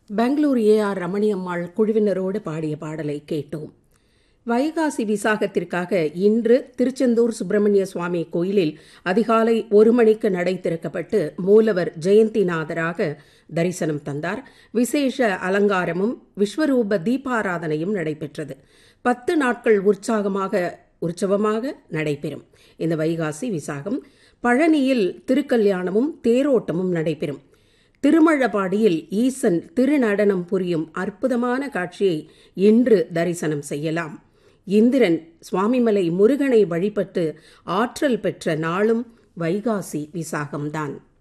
Bangalore A R Ramaniammal குழுவினரோடு பாடிய பாடலை கேட்டோம் வைகாசி விசாகத்திற்காக இன்று திருச்செந்தூர் சுப்பிரமணிய சுவாமி கோயிலில் அதிகாலை ஒரு மணிக்கு நடை திறக்கப்பட்டு மூலவர் ஜெயந்திநாதராக தரிசனம் தந்தார் விசேஷ அலங்காரமும் விஸ்வரூப தீபாராதனையும் நடைபெற்றது பத்து நாட்கள் உற்சாகமாக உற்சவமாக நடைபெறும் இந்த வைகாசி விசாகம் பழனியில் திருக்கல்யாணமும் தேரோட்டமும் நடைபெறும் திருமழபாடியில் ஈசன் திருநடனம் புரியும் அற்புதமான காட்சியை இன்று தரிசனம் செய்யலாம் இந்திரன் சுவாமிமலை முருகனை வழிபட்டு ஆற்றல் பெற்ற நாளும் வைகாசி விசாகம்தான்